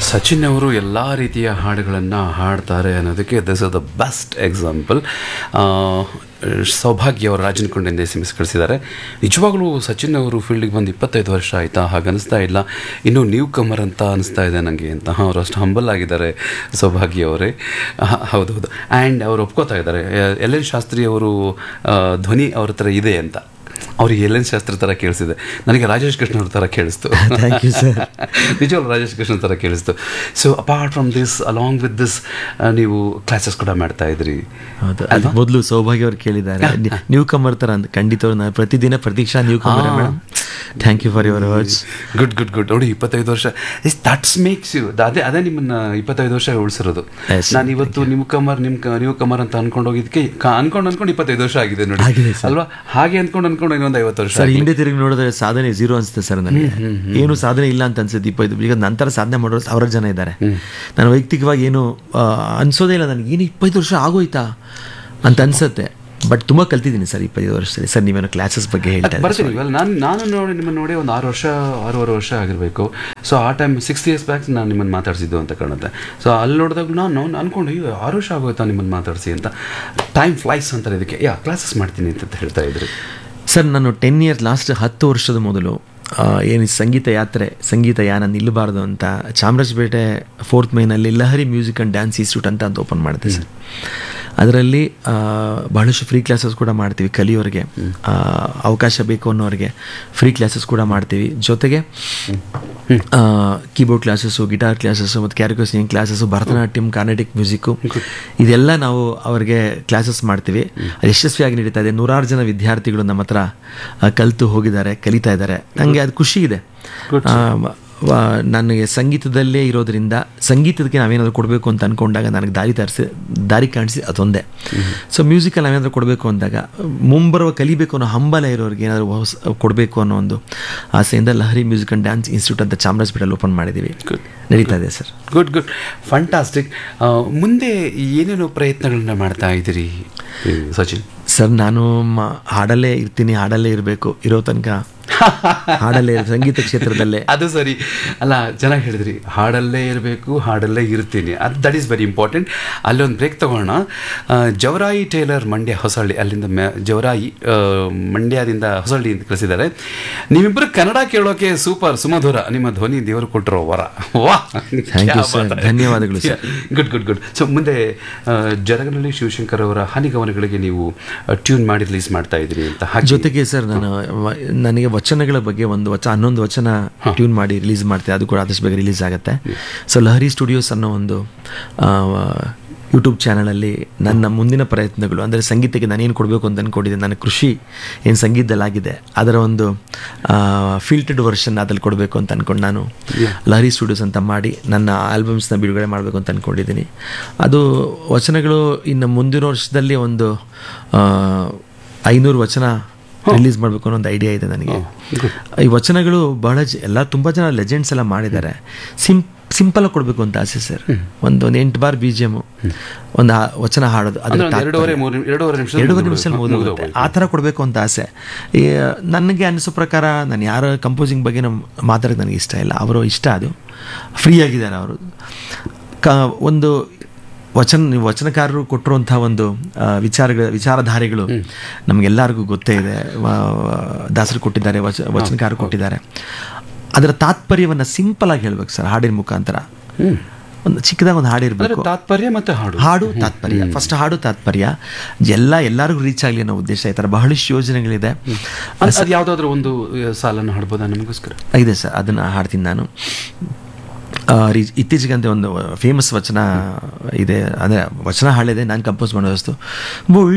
ಸಚಿನ್ ಅವರು ಎಲ್ಲ ರೀತಿಯ ಹಾಡುಗಳನ್ನು ಹಾಡ್ತಾರೆ ಅನ್ನೋದಕ್ಕೆ this is the best example Saubhagya ಅವರು ರಾಜನಕೊಂಡಿಂದ ಎಸ್ ಎಮ್ ಎಸ್ ಕಳಿಸಿದ್ದಾರೆ ನಿಜವಾಗ್ಲೂ ಸಚಿನ್ ಅವರು ಫೀಲ್ಡಿಗೆ ಬಂದು ಇಪ್ಪತ್ತೈದು ವರ್ಷ ಆಯಿತಾ ಹಾಗೆ ಅನಿಸ್ತಾ ಇಲ್ಲ ಇನ್ನೂ ನ್ಯೂ ಕಮರ್ ಅಂತ ಅನಿಸ್ತಾ ಇದೆ ನನಗೆ ಅಂತ ಹಾಂ ಅವರು ಅಷ್ಟು ಹಂಬಲ್ ಆಗಿದ್ದಾರೆ ಸೌಭಾಗ್ಯ ಅವರೇ ಹ- ಹೌದೌದು ಆ್ಯಂಡ್ ಅವರು ಒಪ್ಕೋತಾ ಇದ್ದಾರೆ ಎಲ್ ಎನ್ ಶಾಸ್ತ್ರಿ ಅವರು ಆ, ಧ್ವನಿ ಅವ್ರ ಹತ್ರ ಇದೆ ಅಂತ ಅವ್ರಿಗೆ ಎಲ್ ಎನ್ ಶಾಸ್ತ್ರಿ ಥರ ಕೇಳಿಸಿದೆ ನನಗೆ ರಾಜೇಶ್ ಕೃಷ್ಣ ಅವ್ರ ಥರ ಕೇಳಿಸ್ತು Thank you, sir. ನಿಜವಾಗ್ಲೂ ರಾಜೇಶ್ ಕೃಷ್ಣ ಥರ ಕೇಳಿಸ್ತು so apart from this along with this ನೀವು ಕ್ಲಾಸಸ್ ಕೂಡ ಮಾಡ್ತಾ ಇದ್ರಿ ಹೌದು ಅದು ಮೊದಲು ಸೌಭಾಗ್ಯ ಅವ್ರು ಕೇಳಿದ್ದಾರೆ ನ್ಯೂ ಕಮರ್ ತರ ಅಂತ ಖಂಡಿತ ಅವ್ರು ನಾನು ಪ್ರತಿದಿನ Pratiksha newcomer madam thank you for your words good good good ನೋಡಿ ಇಪ್ಪತ್ತೈದು ವರ್ಷ ಇಸ್ ದಟ್ಸ್ ಮೇಕ್ಸ್ ಯು ಅದೇ ಅದೇ ನಿಮ್ಮನ್ನ ಇಪ್ಪತ್ತೈದು ವರ್ಷ ಉಳಿಸಿರೋದು Yes, ನಾನು ಇವತ್ತು ನಿಮ್ಮ ಕಮರ್ ನಿಮ್ಮ ಕ- ನೀವು ಕಮರ್ ಅಂತ ಅನ್ಕೊಂಡು ಹೋಗಿದ್ದಕ್ಕೆ ಕ- ಅನ್ಕೊಂಡು ಅನ್ಕೊಂಡು ಇಪ್ಪತ್ತೈದು ವರ್ಷ ಆಗಿದೆ ನೋಡಿ ಆಗಿದೆ, sir. ಅಲ್ವಾ ಹಾಗೆ ಅನ್ಕೊಂಡು ಅನ್ಕೊಂಡು ಇನ್ನೊಂದು ಐವತ್ತು ವರ್ಷ ಸರ್ ಆಗ್ಲಿ. ಹಿಂದೆ ತಿರುಗಿ ನೋಡಿದ್ರೆ ಸಾಧನೆ ಜೀರೋ ಅನ್ಸುತ್ತೆ ಸರ್ ನನಗೆ ಏನು ಸಾಧನೆ ಇಲ್ಲ ಅಂತ ಅನ್ಸುತ್ತೆ ಇಪ್ಪತ್ತು ಈಗ ನಂತರ ಸಾಧನೆ ಮಾಡೋರು ಸಾವಿರ ಜನ ಇದ್ದಾರೆ ನಾನು ವೈಯಕ್ತಿಕವಾಗಿ ಏನು ಆ, ಅನ್ಸೋದೇ ಇಲ್ಲ ನನಗೆ ಏನು ಇಪ್ಪತ್ತು ವರ್ಷ ಆಗೋಯ್ತಾ ಅಂತ ಅನ್ಸುತ್ತೆ ಬಟ್ ತುಂಬ ಕಲ್ತಿದ್ದೀನಿ ಸರ್ ಇಪ್ಪತ್ತೈದು ವರ್ಷದಲ್ಲಿ ಸರ್ ನೀವೇನೋ ಕ್ಲಾಸಸ್ ಬಗ್ಗೆ ಹೇಳ್ತಾ ಇದ್ದೀರಿ ಬರ್ತೀನಿ ಇವಾಗ ನಾನು ನಾನು ನೋಡಿ ನಿಮ್ಮನ್ನು ನೋಡಿ ಒಂದು ಆರು ವರ್ಷ ಆರೂವರೆ ವರ್ಷ ಆಗಿರಬೇಕು ಸೊ ಆ ಟೈಮ್ ಸಿಕ್ಸ್ ಇಯರ್ಸ್ ಬ್ಯಾಕ್ ನಾನು ನಿಮ್ಮನ್ನು ಮಾತಾಡ್ಸಿದ್ದು ಅಂತ ಕಾಣುತ್ತೆ ಸೊ ಅಲ್ಲಿ ನೋಡಿದಾಗ ನಾನು ನಾನು ಅನ್ಕೊಂಡು ಅಯ್ಯೋ ಆರು ವರ್ಷ ಆಗೋಯ್ತಾ ನಿಮ್ಮನ್ನು ಮಾತಾಡಿಸಿ ಅಂತ ಟೈಮ್ ಫ್ಲೈಸ್ ಅಂತಾರೆ ಇದಕ್ಕೆ ಯಾ ಕ್ಲಾಸಸ್ ಮಾಡ್ತೀನಿ ಅಂತ ಹೇಳ್ತಾ ಇದ್ರಿ ಸರ್ ನಾನು ಟೆನ್ ಇಯರ್ಸ್ ಲಾಸ್ಟ್ ಹತ್ತು ವರ್ಷದ ಮೊದಲು ಆ, ಏನು ಈ ಸಂಗೀತ ಯಾತ್ರೆ ಸಂಗೀತ ಯಾನ ನಿಲ್ಲಬಾರ್ದು ಅಂತ ಚಾಮರಾಜಪೇಟೆ ಫೋರ್ತ್ ಮೈನಲ್ಲಿ Lahari music and dance institute ಅಂತ ಅಂತ ಓಪನ್ ಮಾಡಿದೆ ಸರ್ ಅದರಲ್ಲಿ ಆ, ಬಹಳಷ್ಟು ಫ್ರೀ ಕ್ಲಾಸಸ್ ಕೂಡ ಮಾಡ್ತೀವಿ ಕಲಿಯೋರಿಗೆ ಆ, ಅವಕಾಶ ಬೇಕು ಅನ್ನೋರಿಗೆ ಫ್ರೀ ಕ್ಲಾಸಸ್ ಕೂಡ ಮಾಡ್ತೀವಿ ಜೊತೆಗೆ ಕೀಬೋರ್ಡ್ ಕ್ಲಾಸಸ್ಸು ಗಿಟಾರ್ ಕ್ಲಾಸಸ್ಸು ಮತ್ತು ಕ್ಯಾರಿಕೋ singing classes Bharatanatyam Carnatic music ಇದೆಲ್ಲ ನಾವು ಅವರಿಗೆ ಕ್ಲಾಸಸ್ ಮಾಡ್ತೀವಿ ಅದು ಯಶಸ್ವಿಯಾಗಿ ನಡೀತಾ ಇದೆ ನೂರಾರು ಜನ ವಿದ್ಯಾರ್ಥಿಗಳು ನಮ್ಮ ಹತ್ರ ಆ, ಕಲಿತು ಹೋಗಿದ್ದಾರೆ ಕಲಿತಾ ಇದ್ದಾರೆ ನನಗೆ ಅದು ಖುಷಿ ಇದೆ ಆ, ವ- ವ- ನನಗೆ ಸಂಗೀತದಲ್ಲೇ ಇರೋದ್ರಿಂದ ಸಂಗೀತಕ್ಕೆ ನಾವೇನಾದರೂ ಕೊಡಬೇಕು ಅಂತ ಅಂದ್ಕೊಂಡಾಗ ನನಗೆ ದಾರಿ ತರಿಸಿ ದಾರಿ ಕಾಣಿಸಿ ಅದೊಂದೇ ಸೊ ಮ್ಯೂಸಿಕಲ್ಲಿ ನಾವೇನಾದರೂ ಕೊಡಬೇಕು ಅಂದಾಗ ಮುಂಬರುವ ಕಲಿಬೇಕು ಅನ್ನೋ ಹಂಬಲ ಇರೋರಿಗೆ ಏನಾದರೂ ಹೊಸ ಕೊಡಬೇಕು ಅನ್ನೋ ಒಂದು ಆಸೆಯಿಂದ Lahari music and dance institute ಅಂತ ಚಾಮರಾಜಪೇಟೆಯಲ್ಲಿ ಓಪನ್ ಮಾಡಿದ್ದೀವಿ ನಡೀತಾ ಇದೆ ಸರ್ ಗುಡ್ ಗುಡ್ ಫಂಟಾಸ್ಟಿಕ್ ಮುಂದೆ ಏನೇನು ಪ್ರಯತ್ನಗಳನ್ನ ಮಾಡ್ತಾ ಇದ್ದೀರಿ ಈ ಸಚಿನ್ ಸರ್ ನಾನು ಮ- ಹಾಡಲ್ಲೇ ಇರ್ತೀನಿ ಹಾಡಲ್ಲೇ ಇರಬೇಕು ಇರೋ ತನಕ ಹಾಡಲ್ಲೇ ಇರ್- ಸಂಗೀತ ಕ್ಷೇತ್ರದಲ್ಲೇ ಅದು ಸರಿ ಅಲ್ಲ ಚೆನ್ನಾಗಿ ಹೇಳಿದ್ರಿ ಹಾಡಲ್ಲೇ ಇರಬೇಕು ಹಾಡಲ್ಲೇ ಇರ್ತೀನಿ ಅದು ದಟ್ ಈಸ್ ವೆರಿ ಇಂಪಾರ್ಟೆಂಟ್ ಅಲ್ಲೊಂದು ಬ್ರೇಕ್ ತಗೋಣ ಆ, ಜವರಾಯಿ ಟೇಲರ್ ಮಂಡ್ಯ ಹೊಸಳ್ಳಿ ಅಲ್ಲಿಂದ ಮ್ಯಾ ಜವರಾಯಿ ಆ, ಮಂಡ್ಯದಿಂದ ಹೊಸಳ್ಳಿ ಅಂತ ಕಳಿಸಿದ್ದಾರೆ ನೀವಿಬ್ಬರು ಕನ್ನಡ ಕೇಳೋಕೆ ಸೂಪರ್ ಸುಮಧುರ ನಿಮ್ಮ ಧ್ವನಿ ದೇವರು ಕೊಟ್ಟಿರೋ ವರ ವಾ Thank you, sir. ಧನ್ಯವಾದಗಳು, sir. Good good good so ಮುಂದೆ ಆ, ಜರಗನಹಳ್ಳಿ ಶಿವಶಂಕರ್ ಅವರ ಹನಿಗವನಗಳಿಗೆ ನೀವು ಟ್ಯೂನ್ ಮಾಡಿ ರಿಲೀಸ್ ಮಾಡ್ತಾ ಇದ್ದೀರಿ ಅಂತ ಹಾಗೆ ಜೊತೆಗೆ ಸರ್ ನಾನು ವ- ನನಗೆ ವಚನಗಳ ಬಗ್ಗೆ ಒಂದು ವಚ ಹನ್ನೊಂದು ವಚನ ಟ್ಯೂನ್ ಮಾಡಿ ರಿಲೀಸ್ ಮಾಡ್ತೀನಿ ಅದು ಕೂಡ ಆದಷ್ಟು ಬೇಗ ರಿಲೀಸ್ ಆಗುತ್ತೆ ಸೊ ಲಹರಿ ಸ್ಟುಡಿಯೋಸ್ ಅನ್ನೋ ಒಂದು ಯೂಟ್ಯೂಬ್ ಚಾನಲಲ್ಲಿ ನನ್ನ ಮುಂದಿನ ಪ್ರಯತ್ನಗಳು ಅಂದರೆ ಸಂಗೀತಕ್ಕೆ ನಾನೇನು ಕೊಡಬೇಕು ಅಂತ ಅಂದ್ಕೊಂಡಿದ್ದೆ ನನ್ನ ಕೃಷಿ ಏನು ಸಂಗೀತದಲ್ಲಾಗಿದೆ ಅದರ ಒಂದು ಫಿಲ್ಟರ್ಡ್ ವರ್ಷನ್ ಅದ್ರಲ್ಲಿ ಕೊಡಬೇಕು ಅಂತ ಅಂದ್ಕೊಂಡು ನಾನು ಲಹರಿ ಸ್ಟುಡಿಯೋಸ್ ಅಂತ ಮಾಡಿ ನನ್ನ ಆಲ್ಬಮ್ಸ್ನ ಬಿಡುಗಡೆ ಮಾಡಬೇಕು ಅಂತ ಅಂದ್ಕೊಂಡಿದ್ದೀನಿ ಅದು ವಚನಗಳು ಇನ್ನು ಮುಂದಿನ ವರ್ಷದಲ್ಲಿ ಒಂದು ಆ, ಐನೂರು ವಚನ ರಿಲೀಸ್ ಮಾಡಬೇಕು ಅನ್ನೋ ಒಂದು ಐಡಿಯಾ ಇದೆ ನನಗೆ ಈ ವಚನಗಳು ಬಹಳ ಜ ಎಲ್ಲ ತುಂಬ ಜನ ಲೆಜೆಂಡ್ಸ್ ಎಲ್ಲ ಮಾಡಿದ್ದಾರೆ ಸಿಂ ಸಿಂಪಲ್ ಕೊಡಬೇಕು ಅಂತ ಆಸೆ ಸರ್ ಒಂದು ಒಂದು ಎಂಟು ಬಾರ್ ಬಿ ಜಿ ಎಮ್ ಒಂದು ಆ ವಚನ ಹಾಡೋದು ಅದ್ರ ಅಂದ್ರೆ ಒಂದು ತಾತ್ಪರ್ಯ. ಎರಡೂವರೆ ಮೂರು ಎರಡೂವರೆ ನಿಮಿಷ ಎರಡೂವರೆ ನಿಮಿಷದಲ್ಲಿ ಮುಗಿದೋಗುತ್ತೆ ಆ ಥರ ಕೊಡಬೇಕು ಅಂತ ಆಸೆ ಈ, ನನಗೆ ಅನಿಸೋ ಪ್ರಕಾರ ನಾನು ಯಾರ ಕಂಪೋಸಿಂಗ್ ಬಗ್ಗೆ ನಮ್ಮ ಮಾತಾಡೋಕ್ಕೆ ನನಗೆ ಇಷ್ಟ ಇಲ್ಲ ಅವರು ಇಷ್ಟ ಅದು ಫ್ರೀ ಆಗಿದ್ದಾರೆ ಅವರು ಕ ಒಂದು ವಚನ ನೀವು ವಚನಕಾರರು ಕೊಟ್ಟಿರುವಂಥ ಒಂದು ಆ, ವಿಚಾರಗಳ ವಿಚಾರಧಾರೆಗಳು ನಮಗೆಲ್ಲರಿಗೂ ಗೊತ್ತೇ ಇದೆ ವ- ದಾಸರು ಕೊಟ್ಟಿದ್ದಾರೆ ವಚ ವಚನಕಾರರು ಕೊಟ್ಟಿದ್ದಾರೆ ಅದರ ತಾತ್ಪರ್ಯವನ್ನು ಸಿಂಪಲ್ ಆಗಿ ಹೇಳ್ಬೇಕು ಸರ್ ಹಾಡಿನ ಮುಖಾಂತರ ಒಂದು ಚಿಕ್ಕದಾಗ ಒಂದು ಹಾಡಿರ್ಬೇಕು ಅಂದ್ರೆ ತಾತ್ಪರ್ಯ ಮತ್ತೆ ಹಾಡು ಹಾಡು ತಾತ್ಪರ್ಯ ಫಸ್ಟ್ ಹಾಡು ತಾತ್ಪರ್ಯ ಎಲ್ಲ ಎಲ್ಲರಿಗೂ ರೀಚ್ ಆಗಲಿ ಅನ್ನೋ ಉದ್ದೇಶ ಈ ಥರ ಬಹಳಷ್ಟು ಯೋಜನೆಗಳಿದೆ ಅದು ಅದು ಯಾವ್ದಾದ್ರು ಒಂದು ಆ, ಸಾಲನ್ನು ಹಾಡ್ಬೋದಾ ನಮಗೋಸ್ಕರ ಇದೆ ಸರ್ ಅದನ್ನು ಹಾಡ್ತೀನಿ ನಾನು ಆ, ರೀ- ಇತ್ತೀಚೆಗಂತೆ ಒಂದು ಫೇಮಸ್ ವಚನ ಇದೆ ಅಂದರೆ ವಚನ ಹಾಡಿದೆ ನಾನು ಕಂಪೋಸ್ ಮಾಡೋ ವಸ್ತು